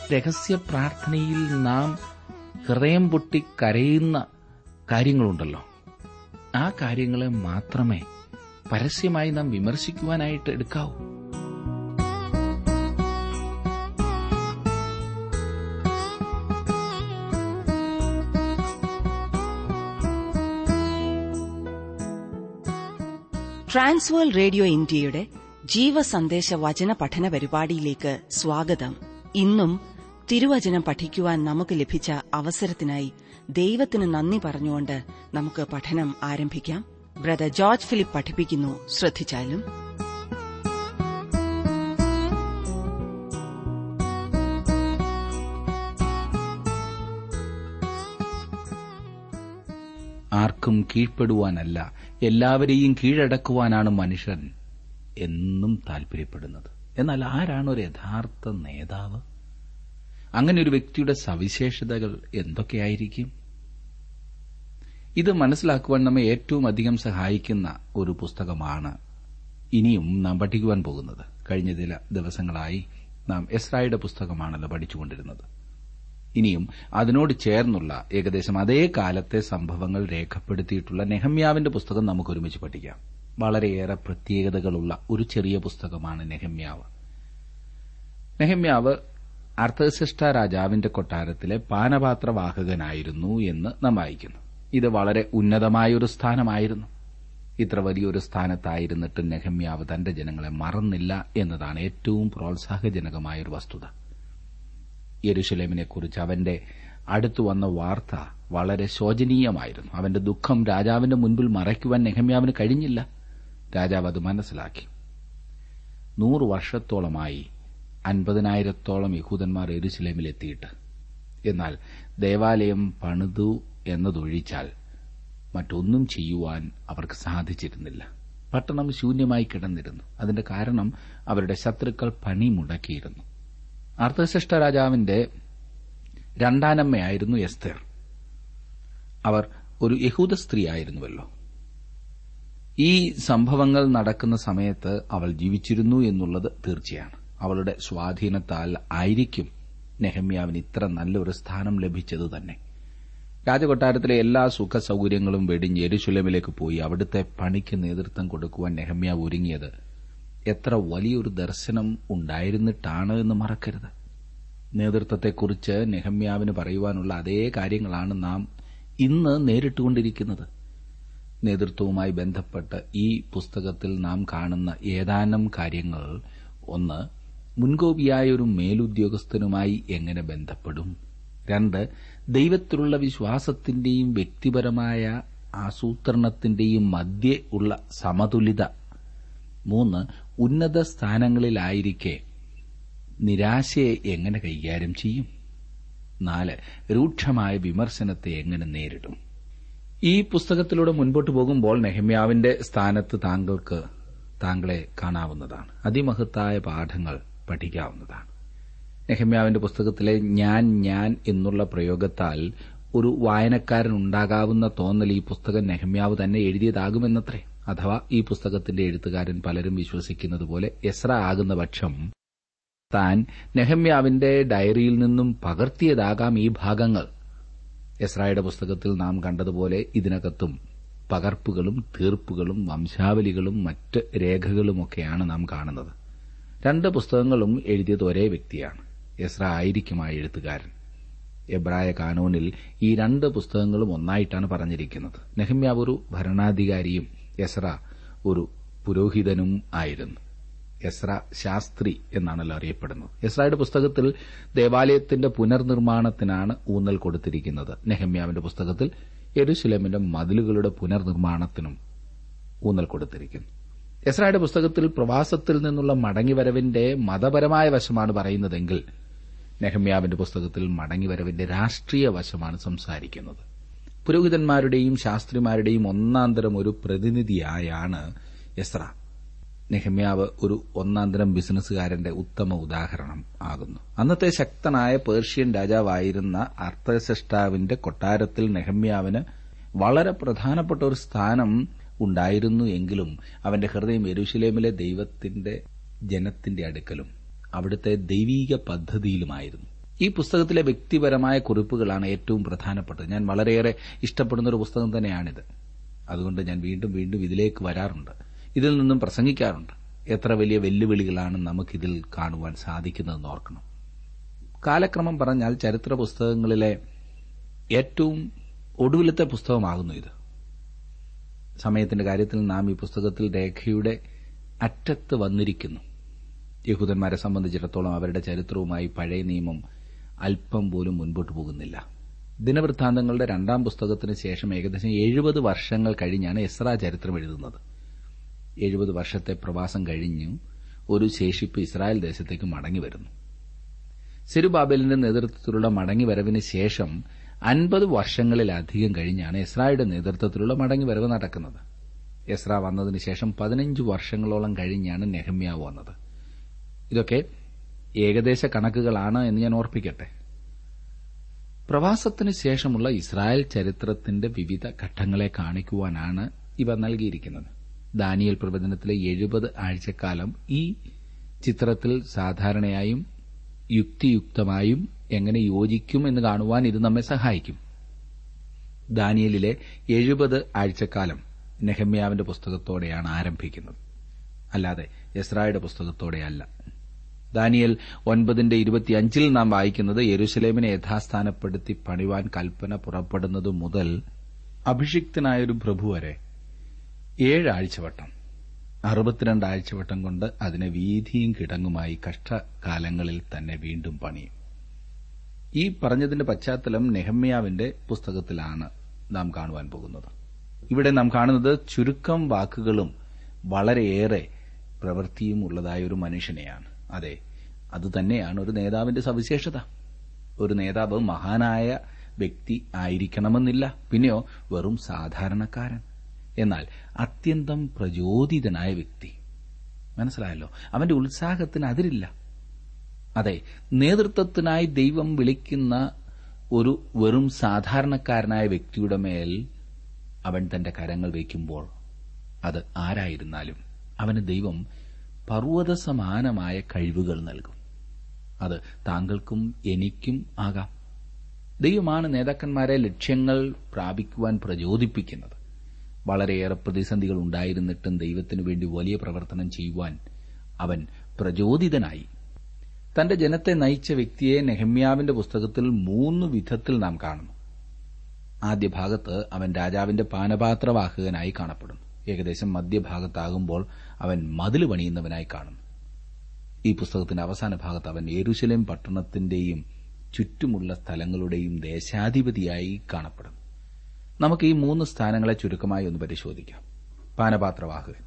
രഹസ്യ പ്രാർത്ഥനയിൽ നാം ഹൃദയം പൊട്ടി കരയുന്ന കാര്യങ്ങളുണ്ടല്ലോ ആ കാര്യങ്ങളെ മാത്രമേ പരസ്യമായി നാം വിമർശിക്കുവാനായിട്ട് എടുക്കാവൂ ട്രാൻസ്വേൾ റേഡിയോ ഇന്ത്യയുടെ ജീവസന്ദേശ വചന പഠന പരിപാടിയിലേക്ക് സ്വാഗതം ഇന്നും തിരുവചനം പഠിക്കുവാൻ നമുക്ക് ലഭിച്ച അവസരത്തിനായി ദൈവത്തിന് നന്ദി പറഞ്ഞുകൊണ്ട് നമുക്ക് പഠനം ആരംഭിക്കാം ബ്രദർ ജോർജ് ഫിലിപ്പ് പഠിപ്പിക്കുന്നു ശ്രദ്ധിച്ചാലും ആർക്കും കീഴ്പ്പെടുവാനല്ല എല്ലാവരെയും കീഴടക്കുവാനാണ് മനുഷ്യൻ എന്നും താൽപര്യപ്പെടുന്നത് എന്നാൽ ആരാണ് ഒരു യഥാർത്ഥ നേതാവ് അങ്ങനെ ഒരു വ്യക്തിയുടെ സവിശേഷതകൾ എന്തൊക്കെയായിരിക്കും ഇത് മനസ്സിലാക്കുവാൻ നമ്മെ ഏറ്റവും അധികം സഹായിക്കുന്ന ഒരു പുസ്തകമാണ് ഇനിയും നാം പഠിക്കുവാൻ പോകുന്നത് കഴിഞ്ഞ ചില ദിവസങ്ങളായി നാം എസ്രായുടെ പുസ്തകമാണല്ലോ പഠിച്ചുകൊണ്ടിരുന്നത് ഇനിയും അതിനോട് ചേർന്നുള്ള ഏകദേശം അതേ കാലത്തെ സംഭവങ്ങൾ രേഖപ്പെടുത്തിയിട്ടുള്ള നെഹമ്യാവിന്റെ പുസ്തകം നമുക്ക് ഒരുമിച്ച് പഠിക്കാം വളരെയേറെ പ്രത്യേകതകളുള്ള ഒരു ചെറിയ പുസ്തകമാണ് നെഹമ്യാവ് നെഹമ്യാവ് അർത്ഥശിഷ്ട രാജാവിന്റെ കൊട്ടാരത്തിലെ പാനപാത്രവാഹകനായിരുന്നു എന്ന് നാം വായിക്കുന്നു ഇത് വളരെ ഉന്നതമായ ഒരു സ്ഥാനമായിരുന്നു ഇത്ര വലിയൊരു സ്ഥാനത്തായിരുന്നിട്ട് നെഹമ്യാവ് തന്റെ ജനങ്ങളെ മറന്നില്ല എന്നതാണ് ഏറ്റവും പ്രോത്സാഹജനകമായ ഒരു വസ്തുത യെരുഷലേമിനെക്കുറിച്ച് അവന്റെ അടുത്തു വന്ന വാർത്ത വളരെ ശോചനീയമായിരുന്നു അവന്റെ ദുഃഖം രാജാവിന്റെ മുൻപിൽ മറയ്ക്കുവാൻ നെഹമ്യാവിന് കഴിഞ്ഞില്ല രാജാവ് അത് മനസ്സിലാക്കി നൂറ് വർഷത്തോളമായി അൻപതിനായിരത്തോളം യഹൂദന്മാർ എരുസലേമിലെത്തിയിട്ട് എന്നാൽ ദേവാലയം പണിതു എന്നതൊഴിച്ചാൽ മറ്റൊന്നും ചെയ്യുവാൻ അവർക്ക് സാധിച്ചിരുന്നില്ല പട്ടണം ശൂന്യമായി കിടന്നിരുന്നു അതിന്റെ കാരണം അവരുടെ ശത്രുക്കൾ പണി മുടക്കിയിരുന്നു അർത്ഥശ്രേഷ്ഠ രാജാവിന്റെ രണ്ടാനമ്മയായിരുന്നു എസ്തേർ അവർ ഒരു യഹൂദ സ്ത്രീയായിരുന്നുവല്ലോ ഈ സംഭവങ്ങൾ നടക്കുന്ന സമയത്ത് അവൾ ജീവിച്ചിരുന്നു എന്നുള്ളത് തീർച്ചയാണ് അവളുടെ സ്വാധീനത്താൽ ആയിരിക്കും നെഹമ്യാവിന് ഇത്ര നല്ലൊരു സ്ഥാനം ലഭിച്ചത് തന്നെ രാജകൊട്ടാരത്തിലെ എല്ലാ സുഖ സൌകര്യങ്ങളും വെടിഞ്ഞ് യെരുശുലമിലേക്ക് പോയി അവിടുത്തെ പണിക്ക് നേതൃത്വം കൊടുക്കുവാൻ നെഹമ്യാവ് ഒരുങ്ങിയത് എത്ര വലിയൊരു ദർശനം ഉണ്ടായിരുന്നിട്ടാണ് എന്ന് മറക്കരുത് നേതൃത്വത്തെക്കുറിച്ച് നെഹമ്യാവിന് പറയുവാനുള്ള അതേ കാര്യങ്ങളാണ് നാം ഇന്ന് നേരിട്ടുകൊണ്ടിരിക്കുന്നത് നേതൃത്വവുമായി ബന്ധപ്പെട്ട് ഈ പുസ്തകത്തിൽ നാം കാണുന്ന ഏതാനും കാര്യങ്ങൾ ഒന്ന് മുൻകോപിയായ ഒരു മേലുദ്യോഗസ്ഥനുമായി എങ്ങനെ ബന്ധപ്പെടും രണ്ട് ദൈവത്തിലുള്ള വിശ്വാസത്തിന്റെയും വ്യക്തിപരമായ ആസൂത്രണത്തിന്റെയും മധ്യേ ഉള്ള സമതുലിത മൂന്ന് ഉന്നത സ്ഥാനങ്ങളിലായിരിക്കെ നിരാശയെ എങ്ങനെ കൈകാര്യം ചെയ്യും നാല് രൂക്ഷമായ വിമർശനത്തെ എങ്ങനെ നേരിടും ഈ പുസ്തകത്തിലൂടെ മുൻപോട്ട് പോകുമ്പോൾ നെഹമ്യാവിന്റെ സ്ഥാനത്ത് താങ്കൾക്ക് താങ്കളെ കാണാവുന്നതാണ് അതിമഹത്തായ പാഠങ്ങൾ പഠിക്കാവുന്നതാണ് നെഹമ്യാവിന്റെ പുസ്തകത്തിലെ ഞാൻ ഞാൻ എന്നുള്ള പ്രയോഗത്താൽ ഒരു വായനക്കാരൻ ഉണ്ടാകാവുന്ന തോന്നൽ ഈ പുസ്തകം നെഹമ്യാവ് തന്നെ എഴുതിയതാകുമെന്നത്രേ അഥവാ ഈ പുസ്തകത്തിന്റെ എഴുത്തുകാരൻ പലരും വിശ്വസിക്കുന്നത് പോലെ എസ്ര ആകുന്ന പക്ഷം താൻ നെഹമ്യാവിന്റെ ഡയറിയിൽ നിന്നും പകർത്തിയതാകാം ഈ ഭാഗങ്ങൾ എസ്രായുടെ പുസ്തകത്തിൽ നാം കണ്ടതുപോലെ ഇതിനകത്തും പകർപ്പുകളും തീർപ്പുകളും വംശാവലികളും മറ്റ് രേഖകളുമൊക്കെയാണ് നാം കാണുന്നത് രണ്ട് പുസ്തകങ്ങളും എഴുതിയത് ഒരേ വ്യക്തിയാണ് എസ്ര ആയിരിക്കും ആ എഴുത്തുകാരൻ എബ്രായ കാനൂനിൽ ഈ രണ്ട് പുസ്തകങ്ങളും ഒന്നായിട്ടാണ് പറഞ്ഞിരിക്കുന്നത് നെഹമ്യാവ് ഒരു ഭരണാധികാരിയും എസ്ര ഒരു പുരോഹിതനും ആയിരുന്നു എസ്ര ശാസ്ത്രി എന്നാണല്ലോ അറിയപ്പെടുന്നത് എസ്രയുടെ പുസ്തകത്തിൽ ദേവാലയത്തിന്റെ പുനർനിർമ്മാണത്തിനാണ് ഊന്നൽ കൊടുത്തിരിക്കുന്നത് നെഹമ്യാവിന്റെ പുസ്തകത്തിൽ യെരുശലേമിന്റെ മതിലുകളുടെ പുനർനിർമ്മാണത്തിനും ഊന്നൽ കൊടുത്തിരിക്കുന്നു എസ്രയുടെ പുസ്തകത്തിൽ പ്രവാസത്തിൽ നിന്നുള്ള മടങ്ങിവരവിന്റെ മതപരമായ വശമാണ് പറയുന്നതെങ്കിൽ നെഹമ്യാവിന്റെ പുസ്തകത്തിൽ മടങ്ങിവരവിന്റെ രാഷ്ട്രീയ വശമാണ് സംസാരിക്കുന്നത് പുരോഹിതന്മാരുടെയും ശാസ്ത്രിമാരുടെയും ഒന്നാന്തരം ഒരു പ്രതിനിധിയായാണ് എസ്ര നെഹമ്യാവ് ഒരു ഒന്നാന്തരം ബിസിനസ്സുകാരന്റെ ഉത്തമ ഉദാഹരണം ആകുന്നു അന്നത്തെ ശക്തനായ പേർഷ്യൻ രാജാവായിരുന്ന അർത്ഥശ്രഷ്ടാവിന്റെ കൊട്ടാരത്തിൽ നെഹമ്യാവിന് വളരെ പ്രധാനപ്പെട്ട ഒരു സ്ഥാനം ഉണ്ടായിരുന്നു എങ്കിലും അവന്റെ ഹൃദയം യെരുഷലേമിലെ ദൈവത്തിന്റെ ജനത്തിന്റെ അടുക്കലും അവിടുത്തെ ദൈവീക പദ്ധതിയിലുമായിരുന്നു ഈ പുസ്തകത്തിലെ വ്യക്തിപരമായ കുറിപ്പുകളാണ് ഏറ്റവും പ്രധാനപ്പെട്ടത് ഞാൻ വളരെയേറെ ഇഷ്ടപ്പെടുന്ന ഒരു പുസ്തകം തന്നെയാണിത് അതുകൊണ്ട് ഞാൻ വീണ്ടും വീണ്ടും ഇതിലേക്ക് വരാറുണ്ട് ഇതിൽ നിന്നും പ്രസംഗിക്കാറുണ്ട് എത്ര വലിയ വെല്ലുവിളികളാണ് നമുക്കിതിൽ കാണുവാൻ സാധിക്കുന്നതെന്ന് ഓർക്കണം കാലക്രമം പറഞ്ഞാൽ ചരിത്ര പുസ്തകങ്ങളിലെ ഏറ്റവും ഒടുവിലത്തെ പുസ്തകമാകുന്നു ഇത് സമയത്തിന്റെ കാര്യത്തിൽ നാം ഈ പുസ്തകത്തിൽ രേഖയുടെ അറ്റത്ത് വന്നിരിക്കുന്നു യഹൂദന്മാരെ സംബന്ധിച്ചിടത്തോളം അവരുടെ ചരിത്രവുമായി പഴയ നിയമം അല്പം പോലും മുൻപോട്ട് പോകുന്നില്ല ദിനവൃത്താന്തങ്ങളുടെ രണ്ടാം പുസ്തകത്തിന് ശേഷം ഏകദേശം എഴുപത് വർഷങ്ങൾ കഴിഞ്ഞാണ് എസ്ര ചരിത്രം എഴുതുന്നത് എഴുപത് വർഷത്തെ പ്രവാസം കഴിഞ്ഞു ഒരു ശേഷിപ്പ് ഇസ്രായേൽ ദേശത്തേക്ക് മടങ്ങിവരുന്നു സെരുബാബേലിന്റെ നേതൃത്വത്തിലുള്ള മടങ്ങിവരവിന് ശേഷം അൻപത് വർഷങ്ങളിലധികം കഴിഞ്ഞാണ് എസ്രായുടെ നേതൃത്വത്തിലുള്ള മടങ്ങിവരവ് നടക്കുന്നത് എസ്ര വന്നതിന് ശേഷം പതിനഞ്ച് വർഷങ്ങളോളം കഴിഞ്ഞാണ് നെഹമ്യാവ് വന്നത് ഇതൊക്കെ ഏകദേശ കണക്കുകളാണ് എന്ന് ഞാൻ ഓർപ്പിക്കട്ടെ പ്രവാസത്തിന് ശേഷമുള്ള ഇസ്രായേൽ ചരിത്രത്തിന്റെ വിവിധ ഘട്ടങ്ങളെ കാണിക്കുവാനാണ് ഇവ നൽകിയിരിക്കുന്നത് ദാനിയൽ പ്രവചനത്തിലെ എഴുപത് ആഴ്ചക്കാലം ഈ ചിത്രത്തിൽ സാധാരണയായും യുക്തിയുക്തമായും എങ്ങനെ യോജിക്കും എന്ന് കാണുവാൻ ഇത് നമ്മെ സഹായിക്കും ദാനിയലിലെ എഴുപത് ആഴ്ചക്കാലം നെഹമ്യാവിന്റെ പുസ്തകത്തോടെയാണ് ആരംഭിക്കുന്നത് അല്ലാതെ എസ്രായുടെ പുസ്തകത്തോടെയല്ല ദാനിയൽ ഒൻപതിന്റെ ഇരുപത്തിയഞ്ചിൽ നാം വായിക്കുന്നത് യെരുസലേമിനെ യഥാസ്ഥാനപ്പെടുത്തി പണിവാൻ കൽപ്പന പുറപ്പെടുന്നതു മുതൽ അഭിഷിക്തനായൊരു പ്രഭു വരെ ഏഴാഴ്ചവട്ടം അറുപത്തിരണ്ട് ആഴ്ചവട്ടം കൊണ്ട് അതിനെ വീതിയും കിടങ്ങുമായി കഷ്ടകാലങ്ങളിൽ തന്നെ വീണ്ടും പണിയും ഈ പറഞ്ഞതിന്റെ പശ്ചാത്തലം നെഹമ്യാവിന്റെ പുസ്തകത്തിലാണ് നാം കാണുവാൻ പോകുന്നത് ഇവിടെ നാം കാണുന്നത് ചുരുക്കം വാക്കുകളും വളരെയേറെ പ്രവൃത്തിയും ഉള്ളതായ ഒരു മനുഷ്യനെയാണ് അതെ അതുതന്നെയാണ് ഒരു നേതാവിന്റെ സവിശേഷത ഒരു നേതാവ് മഹാനായ വ്യക്തി ആയിരിക്കണമെന്നില്ല പിന്നെയോ വെറും സാധാരണക്കാരൻ എന്നാൽ അത്യന്തം പ്രചോദിതനായ വ്യക്തി മനസ്സിലായല്ലോ അവന്റെ ഉത്സാഹത്തിന് അതിരില്ല അതെ നേതൃത്വത്തിനായി ദൈവം വിളിക്കുന്ന ഒരു വെറും സാധാരണക്കാരനായ വ്യക്തിയുടെ മേൽ അവൻ തന്റെ കരങ്ങൾ വയ്ക്കുമ്പോൾ അത് ആരായിരുന്നാലും അവന് ദൈവം പർവ്വത സമാനമായ കഴിവുകൾ നൽകും അത് താങ്കൾക്കും എനിക്കും ആകാം ദൈവമാണ് നേതാക്കന്മാരെ ലക്ഷ്യങ്ങൾ പ്രാപിക്കുവാൻ പ്രചോദിപ്പിക്കുന്നത് വളരെയേറെ പ്രതിസന്ധികൾ ഉണ്ടായിരുന്നിട്ടും ദൈവത്തിനു വേണ്ടി വലിയ പ്രവർത്തനം ചെയ്യുവാൻ അവൻ പ്രചോദിതനായി തന്റെ ജനത്തെ നയിച്ച വ്യക്തിയെ നെഹമ്യാവിന്റെ പുസ്തകത്തിൽ മൂന്ന് വിധത്തിൽ നാം കാണുന്നു ആദ്യ ഭാഗത്ത് അവൻ രാജാവിന്റെ പാനപാത്രവാഹകനായി കാണപ്പെടുന്നു ഏകദേശം മധ്യഭാഗത്താകുമ്പോൾ അവൻ മതിൽ പണിയുന്നവനായി കാണുന്നു ഈ പുസ്തകത്തിന്റെ അവസാന ഭാഗത്ത് അവൻ യേരുശലേം പട്ടണത്തിന്റെയും ചുറ്റുമുള്ള സ്ഥലങ്ങളുടെയും ദേശാധിപതിയായി കാണപ്പെടുന്നു നമുക്ക് ഈ മൂന്ന് സ്ഥാനങ്ങളെ ചുരുക്കമായി ഒന്ന് പരിശോധിക്കാം പാനപാത്രവാഹകൻ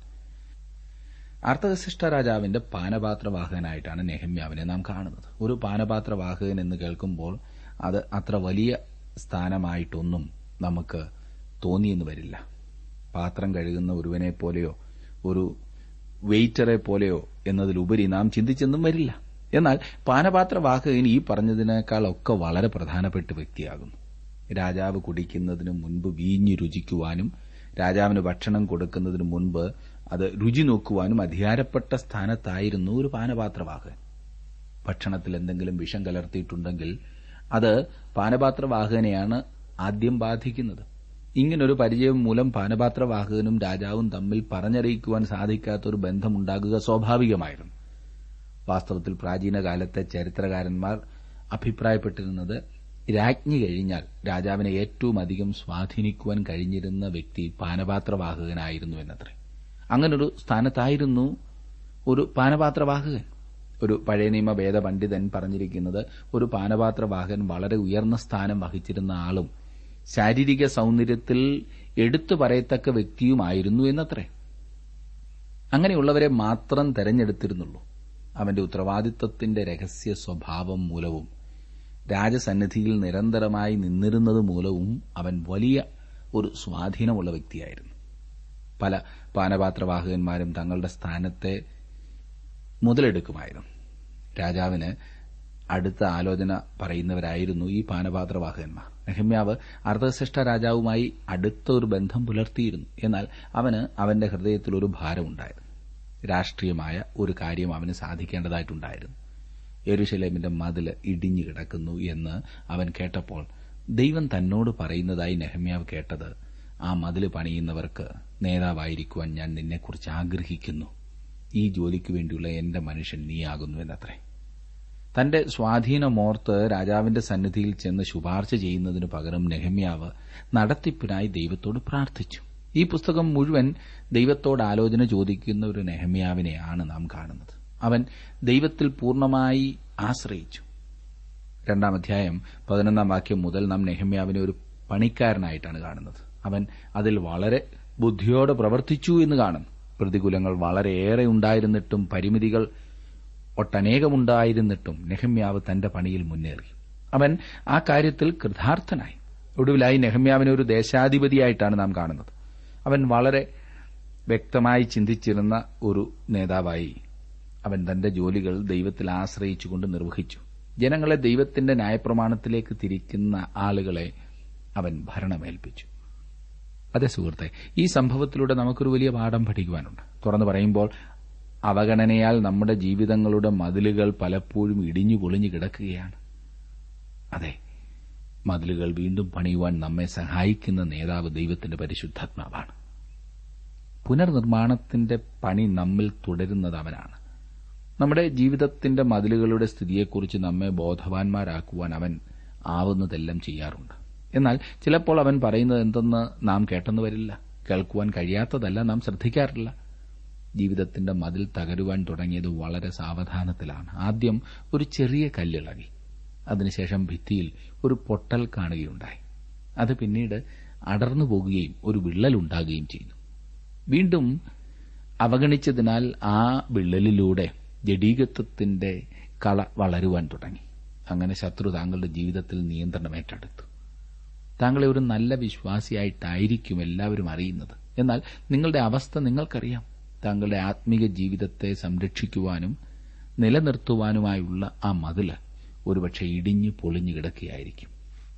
അർത്ഥവശിഷ്ട രാജാവിന്റെ പാനപാത്രവാഹകനായിട്ടാണ് നെഹമ്യാവിനെ നാം കാണുന്നത് ഒരു പാനപാത്രവാഹകൻ എന്ന് കേൾക്കുമ്പോൾ അത് അത്ര വലിയ സ്ഥാനമായിട്ടൊന്നും നമുക്ക് തോന്നിയെന്ന് വരില്ല പാത്രം കഴുകുന്ന ഒരുവനെ പോലെയോ ഒരു വെയിറ്ററെ പോലെയോ എന്നതിലുപരി നാം ചിന്തിച്ചെന്നും വരില്ല എന്നാൽ പാനപാത്രവാഹകൻ ഈ പറഞ്ഞതിനേക്കാളൊക്കെ വളരെ പ്രധാനപ്പെട്ട വ്യക്തിയാകുന്നു രാജാവ് കുടിക്കുന്നതിന് മുൻപ് വീഞ്ഞു രുചിക്കുവാനും രാജാവിന് ഭക്ഷണം കൊടുക്കുന്നതിന് മുൻപ് അത് രുചി നോക്കുവാനും അധികാരപ്പെട്ട സ്ഥാനത്തായിരുന്നു ഒരു പാനപാത്രവാഹകൻ ഭക്ഷണത്തിൽ എന്തെങ്കിലും വിഷം കലർത്തിയിട്ടുണ്ടെങ്കിൽ അത് പാനപാത്രവാഹകനെയാണ് ആദ്യം ബാധിക്കുന്നത് ഇങ്ങനൊരു പരിചയം മൂലം പാനപാത്രവാഹകനും രാജാവും തമ്മിൽ പറഞ്ഞറിയിക്കുവാൻ സാധിക്കാത്ത ഒരു ബന്ധമുണ്ടാകുക സ്വാഭാവികമായിരുന്നു വാസ്തവത്തിൽ പ്രാചീന കാലത്തെ ചരിത്രകാരന്മാർ അഭിപ്രായപ്പെട്ടിരുന്നത് രാജ്ഞി കഴിഞ്ഞാൽ രാജാവിനെ ഏറ്റവും അധികം സ്വാധീനിക്കുവാൻ കഴിഞ്ഞിരുന്ന വ്യക്തി പാനപാത്രവാഹകനായിരുന്നു എന്നത്രേ അങ്ങനൊരു സ്ഥാനത്തായിരുന്നു ഒരു പാനപാത്രവാഹകൻ ഒരു പഴയ നിയമ വേദ പണ്ഡിതൻ പറഞ്ഞിരിക്കുന്നത് ഒരു പാനപാത്രവാഹകൻ വളരെ ഉയർന്ന സ്ഥാനം വഹിച്ചിരുന്ന ആളും ശാരീരിക സൗന്ദര്യത്തിൽ എടുത്തു പറയത്തക്ക വ്യക്തിയുമായിരുന്നു എന്നത്രേ അങ്ങനെയുള്ളവരെ മാത്രം തെരഞ്ഞെടുത്തിരുന്നുള്ളൂ അവന്റെ ഉത്തരവാദിത്വത്തിന്റെ രഹസ്യ സ്വഭാവം മൂലവും രാജസന്നിധിയിൽ നിരന്തരമായി നിന്നിരുന്നത് മൂലവും അവൻ വലിയ ഒരു സ്വാധീനമുള്ള വ്യക്തിയായിരുന്നു പല പാനപാത്രവാഹകന്മാരും തങ്ങളുടെ സ്ഥാനത്തെ മുതലെടുക്കുമായിരുന്നു രാജാവിന് അടുത്ത ആലോചന പറയുന്നവരായിരുന്നു ഈ പാനപാത്രവാഹകന്മാർ നെഹമ്യാവ് അർദ്ധശ്രേഷ്ഠ രാജാവുമായി അടുത്ത ഒരു ബന്ധം പുലർത്തിയിരുന്നു എന്നാൽ അവന് അവന്റെ ഹൃദയത്തിൽ ഒരു ഭാരമുണ്ടായിരുന്നു രാഷ്ട്രീയമായ ഒരു കാര്യം അവന് സാധിക്കേണ്ടതായിട്ടുണ്ടായിരുന്നു യെരുശലേമിന്റെ മതില് ഇടിഞ്ഞു കിടക്കുന്നു എന്ന് അവൻ കേട്ടപ്പോൾ ദൈവം തന്നോട് പറയുന്നതായി നെഹമ്യാവ് കേട്ടത് ആ മതില് പണിയുന്നവർക്ക് നേതാവായിരിക്കുവാൻ ഞാൻ നിന്നെക്കുറിച്ച് ആഗ്രഹിക്കുന്നു ഈ ജോലിക്ക് വേണ്ടിയുള്ള എന്റെ മനുഷ്യൻ നീയാകുന്നു എന്നത്രേ തന്റെ സ്വാധീനമോർത്ത് രാജാവിന്റെ സന്നിധിയിൽ ചെന്ന് ശുപാർശ ചെയ്യുന്നതിനു പകരം നെഹമ്യാവ് നടത്തിപ്പിനായി ദൈവത്തോട് പ്രാർത്ഥിച്ചു ഈ പുസ്തകം മുഴുവൻ ദൈവത്തോട് ആലോചന ചോദിക്കുന്ന ഒരു നെഹമ്യാവിനെയാണ് നാം കാണുന്നത് അവൻ ദൈവത്തിൽ പൂർണ്ണമായി ആശ്രയിച്ചു രണ്ടാം അധ്യായം പതിനൊന്നാം വാക്യം മുതൽ നാം നെഹമ്യാവിനെ ഒരു പണിക്കാരനായിട്ടാണ് കാണുന്നത് അവൻ അതിൽ വളരെ ബുദ്ധിയോടെ പ്രവർത്തിച്ചു എന്ന് കാണുന്നു പ്രതികൂലങ്ങൾ വളരെയേറെ ഉണ്ടായിരുന്നിട്ടും പരിമിതികൾ ഒട്ടനേകമുണ്ടായിരുന്നിട്ടും നെഹമ്യാവ് തന്റെ പണിയിൽ മുന്നേറി അവൻ ആ കാര്യത്തിൽ കൃതാർത്ഥനായി ഒടുവിലായി നെഹമ്യാവിനെ ഒരു ദേശാധിപതിയായിട്ടാണ് നാം കാണുന്നത് അവൻ വളരെ വ്യക്തമായി ചിന്തിച്ചിരുന്ന ഒരു നേതാവായി അവൻ തന്റെ ജോലികൾ ദൈവത്തിൽ ആശ്രയിച്ചുകൊണ്ട് നിർവഹിച്ചു ജനങ്ങളെ ദൈവത്തിന്റെ ന്യായപ്രമാണത്തിലേക്ക് തിരിക്കുന്ന ആളുകളെ അവൻ ഭരണമേൽപ്പിച്ചു അതെ സുഹൃത്തെ ഈ സംഭവത്തിലൂടെ നമുക്കൊരു വലിയ പാഠം പഠിക്കുവാനുണ്ട് തുറന്നു പറയുമ്പോൾ അവഗണനയാൽ നമ്മുടെ ജീവിതങ്ങളുടെ മതിലുകൾ പലപ്പോഴും ഇടിഞ്ഞു പൊളിഞ്ഞു കിടക്കുകയാണ് അതെ മതിലുകൾ വീണ്ടും പണിയുവാൻ നമ്മെ സഹായിക്കുന്ന നേതാവ് ദൈവത്തിന്റെ പരിശുദ്ധാത്മാവാണ് പുനർനിർമ്മാണത്തിന്റെ പണി നമ്മിൽ തുടരുന്നത് അവനാണ് നമ്മുടെ ജീവിതത്തിന്റെ മതിലുകളുടെ സ്ഥിതിയെക്കുറിച്ച് നമ്മെ ബോധവാന്മാരാക്കുവാൻ അവൻ ആവുന്നതെല്ലാം ചെയ്യാറുണ്ട് എന്നാൽ ചിലപ്പോൾ അവൻ പറയുന്നത് എന്തെന്ന് നാം കേട്ടെന്ന് വരില്ല കേൾക്കുവാൻ കഴിയാത്തതല്ല നാം ശ്രദ്ധിക്കാറില്ല ജീവിതത്തിന്റെ മതിൽ തകരുവാൻ തുടങ്ങിയത് വളരെ സാവധാനത്തിലാണ് ആദ്യം ഒരു ചെറിയ കല്ലിളകി അതിനുശേഷം ഭിത്തിയിൽ ഒരു പൊട്ടൽ കാണുകയുണ്ടായി അത് പിന്നീട് അടർന്നു പോകുകയും ഒരു വിള്ളലുണ്ടാകുകയും ചെയ്തു വീണ്ടും അവഗണിച്ചതിനാൽ ആ വിള്ളലിലൂടെ ജഡീകത്വത്തിന്റെ കള വളരുവാൻ തുടങ്ങി അങ്ങനെ ശത്രു താങ്കളുടെ ജീവിതത്തിൽ നിയന്ത്രണം ഏറ്റെടുത്തു താങ്കളെ ഒരു നല്ല വിശ്വാസിയായിട്ടായിരിക്കും എല്ലാവരും അറിയുന്നത് എന്നാൽ നിങ്ങളുടെ അവസ്ഥ നിങ്ങൾക്കറിയാം താങ്കളുടെ ആത്മീക ജീവിതത്തെ സംരക്ഷിക്കുവാനും നിലനിർത്തുവാനുമായുള്ള ആ മതില് ഒരുപക്ഷെ ഇടിഞ്ഞു പൊളിഞ്ഞു കിടക്കുകയായിരിക്കും